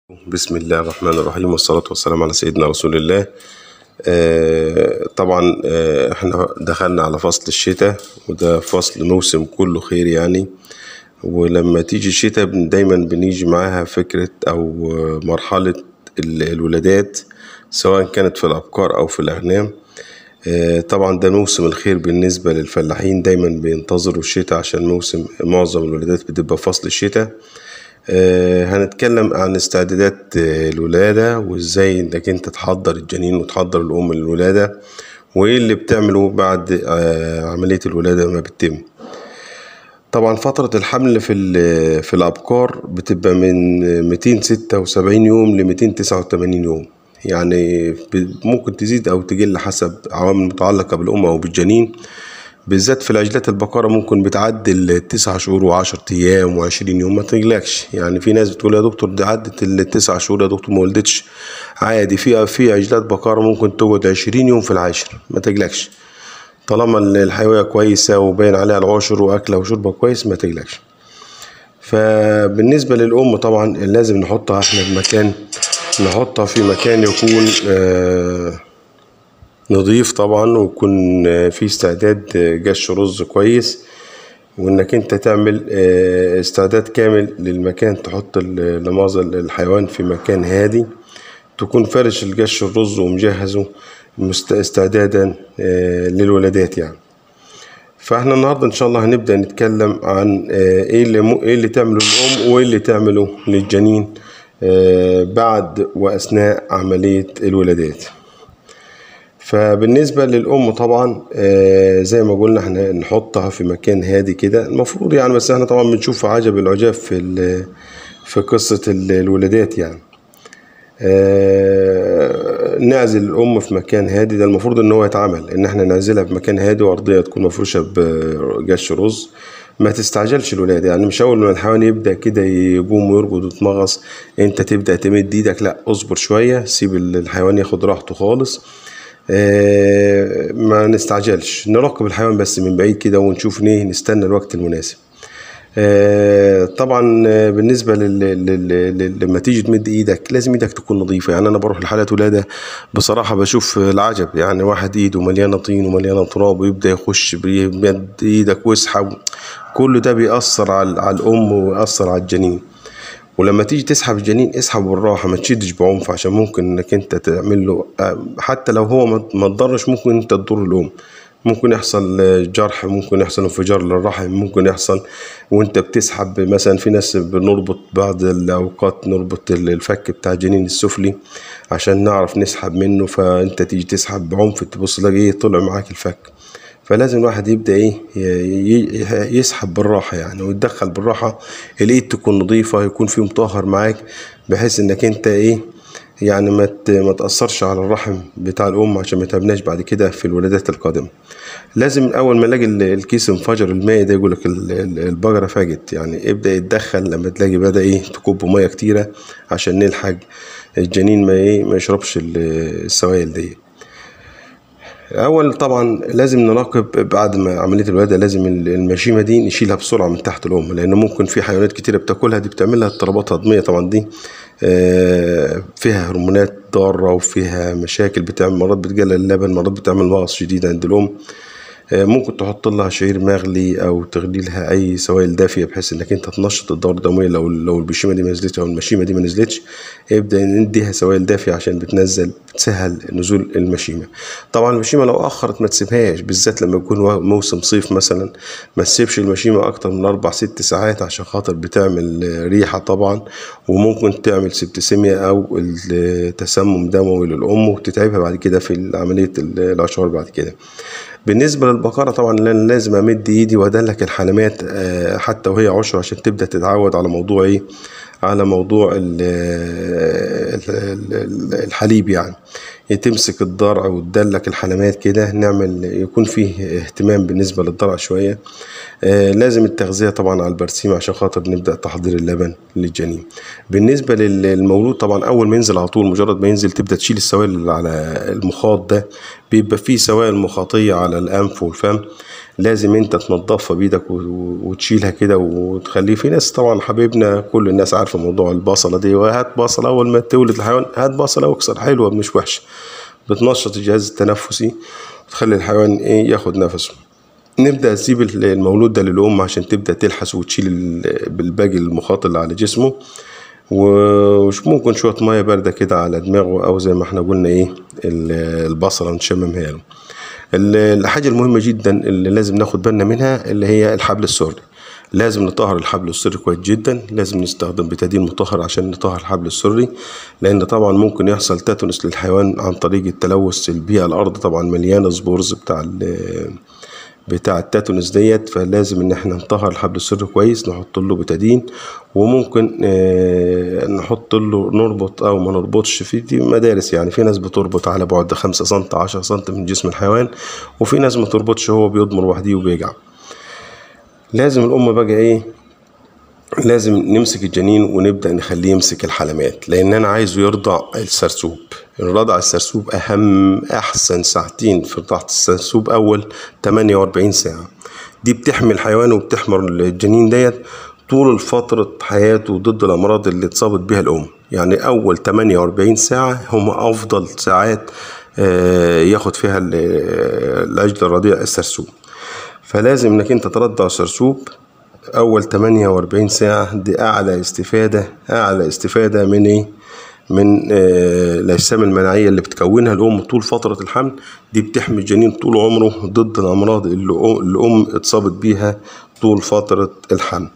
بسم الله الرحمن الرحيم والصلاة والسلام على سيدنا رسول الله آه، طبعا آه، احنا دخلنا على فصل الشتاء وده فصل موسم كله خير يعني ولما تيجي الشتاء بن- دايما بنيجي معاها فكرة أو آه، مرحلة ال- الولادات سواء كانت في الأبقار أو في الأغنام آه، طبعا ده موسم الخير بالنسبة للفلاحين دايما بينتظروا الشتاء عشان موسم معظم الولادات بتبقى فصل الشتاء آه، هنتكلم عن استعدادات آه، الولادة وازاي انك انت تحضر الجنين وتحضر الأم للولادة وايه اللي بتعمله بعد آه، عملية الولادة ما بتتم طبعا فترة الحمل في ال- في الأبقار بتبقى من 276 يوم ل 289 يوم يعني ب- ممكن تزيد أو تقل حسب عوامل متعلقة بالأم أو بالجنين بالذات في العجلات البقرة ممكن بتعدي التسع شهور وعشرة أيام وعشرين يوم ما تقلقش يعني في ناس بتقول يا دكتور دي عدت التسع شهور يا دكتور ما ولدتش عادي في في عجلات بقرة ممكن تقعد عشرين يوم في العاشر ما تقلقش طالما الحيوية كويسة وباين عليها العشر وأكلها وشربها كويس ما تقلقش فبالنسبة للأم طبعا لازم نحطها احنا في مكان نحطها في مكان يكون آه نضيف طبعا ويكون آه، في استعداد آه، جش رز كويس وانك انت تعمل آه، استعداد كامل للمكان تحط ال- لمؤاخذة الحيوان في مكان هادي تكون فرش الجش الرز ومجهزه مست- استعدادا آه، للولادات يعني فاحنا النهارده ان شاء الله هنبدا نتكلم عن آه، ايه اللي م... ايه اللي تعمله الام وايه اللي تعمله للجنين آه، بعد واثناء عمليه الولادات فبالنسبة للأم طبعا آه، زي ما قلنا احنا نحطها في مكان هادي كده المفروض يعني بس احنا طبعا بنشوف عجب العجاب في ال- في قصة ال- الولادات يعني آه، نعزل الأم في مكان هادي ده المفروض إن هو يتعمل إن إحنا نعزلها في مكان هادي وأرضية تكون مفروشة بجش رز ما تستعجلش الولادة يعني مش أول ما الحيوان يبدأ كده يقوم ويرقد ويتمغص أنت تبدأ تمد إيدك لأ اصبر شوية سيب الحيوان ياخد راحته خالص آه، ما نستعجلش نراقب الحيوان بس من بعيد كده ونشوف ايه نستنى الوقت المناسب آه، طبعا آه، بالنسبه لل... لل... لل... لما تيجي تمد ايدك لازم ايدك تكون نظيفه يعني انا بروح لحالات ولاده بصراحه بشوف العجب يعني واحد ايده مليانه طين ومليانه تراب ويبدا يخش بيمد ايدك ويسحب كل ده بيأثر على على الام ويأثر على الجنين ولما تيجي تسحب الجنين اسحب بالراحه ما تشدش بعنف عشان ممكن انك انت تعمل له آه، حتى لو هو ما ما تضرش ممكن انت تضر الام ممكن يحصل آه، جرح ممكن يحصل انفجار للرحم ممكن يحصل وانت بتسحب مثلا في ناس بنربط بعض الاوقات نربط الفك بتاع الجنين السفلي عشان نعرف نسحب منه فانت تيجي تسحب بعنف تبص تلاقي ايه طلع معاك الفك فلازم الواحد يبدأ ايه ي- ي- يسحب بالراحة يعني ويتدخل بالراحة الايد تكون نظيفة يكون في مطهر معاك بحيث انك انت ايه يعني ما ت- ما تأثرش على الرحم بتاع الأم عشان ما يتعبناش بعد كده في الولادات القادمة لازم أول ما الاقي ال- الكيس انفجر الماء ده يقول لك البقرة فاجت يعني ابدأ يتدخل لما تلاقي بدأ ايه تكب مية كتيرة عشان نلحق الجنين ما ايه ما يشربش ال- السوائل دي اول طبعا لازم نراقب بعد ما عمليه الولاده لازم المشيمه دي نشيلها بسرعه من تحت الام لان ممكن في حيوانات كتيره بتاكلها دي بتعمل لها اضطرابات هضميه طبعا دي آه، فيها هرمونات ضاره وفيها مشاكل بتعمل مرات بتقلل اللبن مرات بتعمل مغص شديد عند الام آه، ممكن تحط لها شعير مغلي او تغلي لها اي سوائل دافيه بحيث انك انت تنشط الدوره الدمويه لو لو البشيمه دي ما نزلتش او المشيمه دي ما نزلتش ابدا نديها سوائل دافيه عشان بتنزل بتسهل نزول المشيمه طبعا المشيمه لو اخرت ما تسيبهاش بالذات لما يكون وا- موسم صيف مثلا ما تسيبش المشيمه اكتر من اربع ست ساعات عشان خاطر بتعمل آه، ريحه طبعا وممكن تعمل سبتسيميا او التسمم دموي للام وتتعبها بعد كده في عمليه الاشعار بعد كده بالنسبة للبقرة طبعا لأن لازم أمد إيدي وأدلك الحلمات آه، حتى وهي عشرة عشان تبدأ تتعود على موضوع إيه على موضوع ال- ال- ال- الحليب يعني تمسك الضرع وتدلك الحلمات كده نعمل يكون فيه اهتمام بالنسبة للضرع شوية آه، لازم التغذية طبعا على البرسيم عشان خاطر نبدأ تحضير اللبن للجنين بالنسبة لل- للمولود طبعا أول ما ينزل على طول مجرد ما ينزل تبدأ تشيل السوائل اللي على المخاط ده بيبقى فيه سوائل مخاطية على الأنف والفم لازم انت تنضفها بايدك و- و- وتشيلها كده وتخليه في ناس طبعا حبيبنا كل الناس عارفه موضوع البصله دي وهات بصله اول ما تولد الحيوان هات بصله واكسر حلوه مش وحشه بتنشط الجهاز التنفسي وتخلي الحيوان ايه ياخد نفسه نبدأ نسيب المولود ده للأم عشان تبدأ تلحس وتشيل ال- بالباقي المخاط اللي على جسمه ومش ممكن شوية مية باردة كده على دماغه أو زي ما احنا قلنا ايه ال- البصلة نشممها له ال- الحاجة المهمة جدا اللي لازم ناخد بالنا منها اللي هي الحبل السري لازم نطهر الحبل السري كويس جدا لازم نستخدم بتادين مطهر عشان نطهر الحبل السري لان طبعا ممكن يحصل تاتونس للحيوان عن طريق التلوث البيئة الارض طبعا مليانة سبورز بتاع ال- بتاع التاتونس ديت فلازم ان احنا نطهر الحبل السري كويس نحط له بتادين وممكن آه، نحط له نربط او ما نربطش في دي مدارس يعني في ناس بتربط على بعد 5 سم 10 سم من جسم الحيوان وفي ناس ما تربطش هو بيضمر وحده وبيجع لازم الام بقى ايه لازم نمسك الجنين ونبدأ نخليه يمسك الحلمات لأن أنا عايزه يرضع السرسوب رضع السرسوب أهم أحسن ساعتين في رضاعة السرسوب أول 48 ساعة دي بتحمي الحيوان وبتحمي الجنين ديت طول فترة حياته ضد الأمراض اللي اتصابت بها الأم يعني أول 48 ساعة هم أفضل ساعات آه، ياخد فيها ال- العجل الرضيع السرسوب فلازم انك انت ترضع سرسوب اول 48 ساعة دي اعلى استفادة اعلى استفادة من ايه من آه، الاجسام المناعية اللي بتكونها الام طول فترة الحمل دي بتحمي الجنين طول عمره ضد الامراض اللي أم- الام اتصابت بيها طول فترة الحمل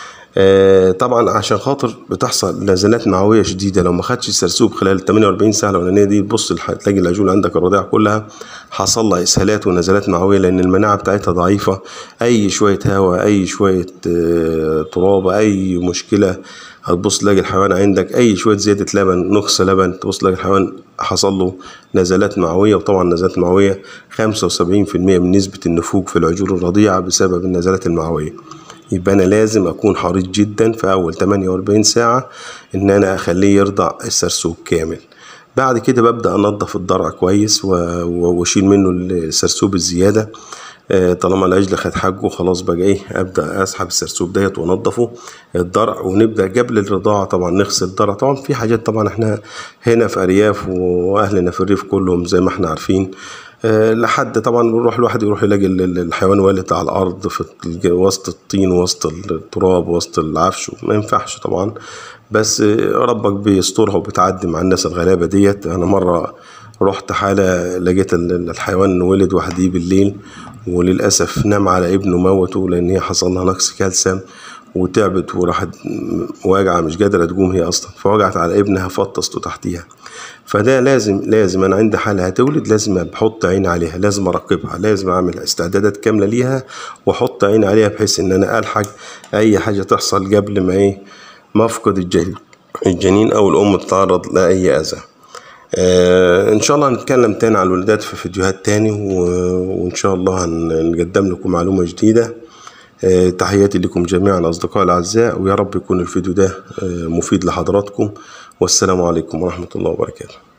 آه، طبعا عشان خاطر بتحصل نزلات معويه شديده لو ما خدش السرسوب خلال ال 48 ساعه الاولانيه دي تبص الح- تلاقي العجول عندك الرضيع كلها حصل لها اسهالات ونزلات معويه لان المناعه بتاعتها ضعيفه اي شويه هواء اي شويه آه، تراب اي مشكله هتبص تلاقي الحيوان عندك اي شويه زياده لبن نقص لبن تبص تلاقي الحيوان حصل له نزلات معويه وطبعا نزلات معويه 75% من نسبه النفوق في العجول الرضيعه بسبب النزلات المعويه يبقى انا لازم اكون حريص جدا في اول 48 ساعة ان انا اخليه يرضع السرسوب كامل بعد كده ببدأ انضف الضرع كويس و- و- واشيل منه السرسوب الزيادة آه، طالما العجل خد حقه خلاص بقى ايه ابدا اسحب السرسوب ديت وانضفه الضرع ونبدا قبل الرضاعه طبعا نغسل الضرع طبعا في حاجات طبعا احنا هنا في ارياف واهلنا في الريف كلهم زي ما احنا عارفين آه، لحد طبعا بنروح الواحد يروح يلاقي ال- ال- الحيوان والد على الارض في الج- وسط الطين وسط التراب وسط العفش ما ينفعش طبعا بس آه، ربك بيسترها وبتعدي مع الناس الغلابه ديت انا مره رحت حالة لقيت ال- ال- الحيوان ولد وحديه بالليل وللأسف نام على ابنه موته لأن هي حصل لها نقص كالسيوم وتعبت وراحت واجعة مش قادرة تقوم هي أصلا فوجعت على ابنها فطسته تحتيها فده لازم لازم أنا عندي حالة هتولد لازم بحط عين عليها لازم أراقبها لازم أعمل استعدادات كاملة ليها وأحط عين عليها بحيث إن أنا ألحق أي حاجة تحصل قبل ما إيه ما أفقد الجنين الجنين أو الأم تتعرض لأي أذى آه، ان شاء الله هنتكلم تاني على الولادات في فيديوهات تاني و- وان شاء الله هنقدم لكم معلومة جديدة آه، تحياتي لكم جميعا اصدقائي الاعزاء ويا رب يكون الفيديو ده آه، مفيد لحضراتكم والسلام عليكم ورحمة الله وبركاته